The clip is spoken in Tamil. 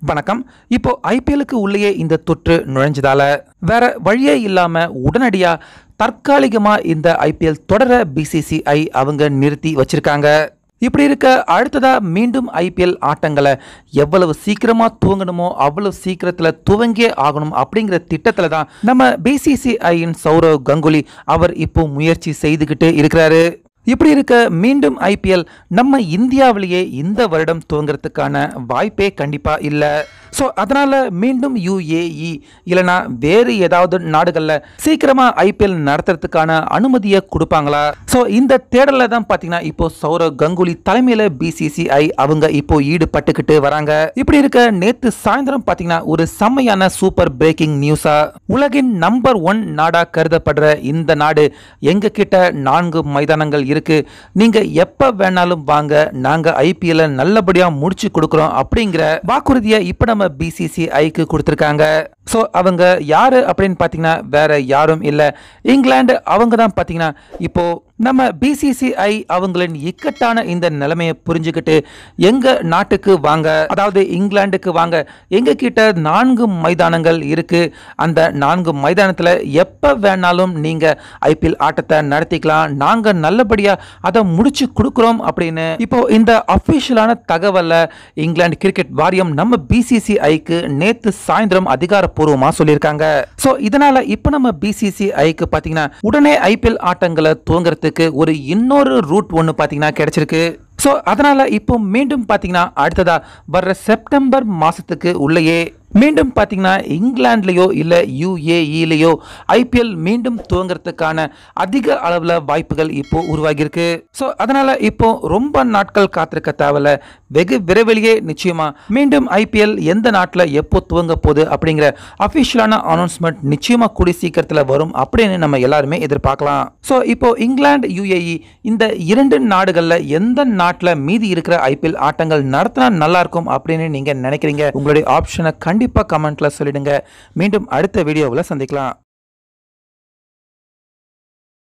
வணக்கம் இப்போ ஐபிஎலுக்கு உள்ளேயே இந்த தொற்று நுழைஞ்சதால வேற வழியே இல்லாம உடனடியா தற்காலிகமா இந்த ஐபிஎல் தொடர பிசிசிஐ அவங்க நிறுத்தி வச்சிருக்காங்க இப்படி இருக்க அடுத்ததா மீண்டும் ஐபிஎல் ஆட்டங்களை எவ்வளவு சீக்கிரமா துவங்கணுமோ அவ்வளவு சீக்கிரத்துல துவங்கியே ஆகணும் அப்படிங்கிற திட்டத்துல தான் நம்ம பிசிசிஐயின் சௌரவ் கங்குலி அவர் இப்போ முயற்சி செய்துகிட்டு இருக்கிறாரு இப்படி இருக்க மீண்டும் ஐபிஎல் நம்ம இந்தியாவிலேயே இந்த வருடம் துவங்குறதுக்கான வாய்ப்பே கண்டிப்பா இல்லை ஸோ அதனால மீண்டும் யுஏஇ இல்லைனா வேறு ஏதாவது நாடுகளில் சீக்கிரமா ஐபிஎல் நடத்துறதுக்கான அனுமதியை கொடுப்பாங்களா ஸோ இந்த தேடலில் தான் பார்த்தீங்கன்னா இப்போ சௌரவ் கங்குலி தலைமையில் பிசிசிஐ அவங்க இப்போ ஈடுபட்டுக்கிட்டு வராங்க இப்படி இருக்க நேத்து சாயந்தரம் பார்த்தீங்கன்னா ஒரு செம்மையான சூப்பர் பிரேக்கிங் நியூஸா உலகின் நம்பர் ஒன் நாடா கருதப்படுற இந்த நாடு எங்க கிட்ட நான்கு மைதானங்கள் இருக்கு நீங்க எப்ப வேணாலும் வாங்க நாங்க ஐபிஎல் நல்லபடியா முடிச்சு கொடுக்குறோம் அப்படிங்கிற வாக்குறுதியை இப்ப நம்ம பிசிசிஐக்கு கொடுத்துருக்காங்க ஸோ அவங்க யாரு அப்படின்னு பார்த்தீங்கன்னா வேற யாரும் இல்லை இங்கிலாந்து அவங்க தான் பார்த்தீங்கன்னா இப்போ நம்ம பிசிசிஐ அவங்களின் இக்கட்டான இந்த நிலைமையை புரிஞ்சுக்கிட்டு எங்க நாட்டுக்கு வாங்க அதாவது இங்கிலாந்துக்கு வாங்க எங்க கிட்ட நான்கு மைதானங்கள் இருக்கு அந்த நான்கு மைதானத்தில் எப்போ வேணாலும் நீங்க ஐபிஎல் ஆட்டத்தை நடத்திக்கலாம் நாங்க நல்லபடியா அதை முடிச்சு கொடுக்குறோம் அப்படின்னு இப்போ இந்த அஃபிஷியலான தகவலை இங்கிலாந்து கிரிக்கெட் வாரியம் நம்ம பிசிசிஐக்கு நேத்து சாயந்தரம் அதிகாரப்பூர்வமா சொல்லியிருக்காங்க ஸோ இதனால இப்போ நம்ம பிசிசிஐக்கு பார்த்தீங்கன்னா உடனே ஐபிஎல் ஆட்டங்களை துவங்குறதுக்கு ஒரு இன்னொரு ரூட் ஒன்று பார்த்தீங்கன்னா கிடைச்சிருக்கு ஸோ அதனால இப்போ மீண்டும் பார்த்தீங்கன்னா அடுத்ததா வர்ற செப்டம்பர் மாசத்துக்கு உள்ளேயே மீண்டும் பார்த்தீங்கன்னா இங்கிலாந்துலேயோ இல்லை யுஏஇலேயோ ஐபிஎல் மீண்டும் துவங்குறதுக்கான அதிக அளவில் வாய்ப்புகள் இப்போ உருவாகியிருக்கு ஸோ அதனால இப்போ ரொம்ப நாட்கள் காத்திருக்க தேவையில்ல வெகு விரைவிலேயே நிச்சயமா மீண்டும் ஐபிஎல் எந்த நாட்டில் எப்போ துவங்க போகுது அப்படிங்கிற அஃபிஷியலான அனௌன்ஸ்மெண்ட் நிச்சயமா கூடி சீக்கிரத்தில் வரும் அப்படின்னு நம்ம எல்லாருமே எதிர்பார்க்கலாம் ஸோ இப்போ இங்கிலாந்து யுஏஇ இந்த இரண்டு நாடுகளில் எந்த நாட்டில் மீதி இருக்கிற ஐபிஎல் ஆட்டங்கள் நடத்தினா நல்லா இருக்கும் அப்படின்னு நீங்க நினைக்கிறீங்க உங்களுடைய ஆப்ஷனை கண்டிப்பாக கமெண்ட்ல சொல்லிடுங்க மீண்டும் அடுத்த வீடியோவில் சந்திக்கலாம்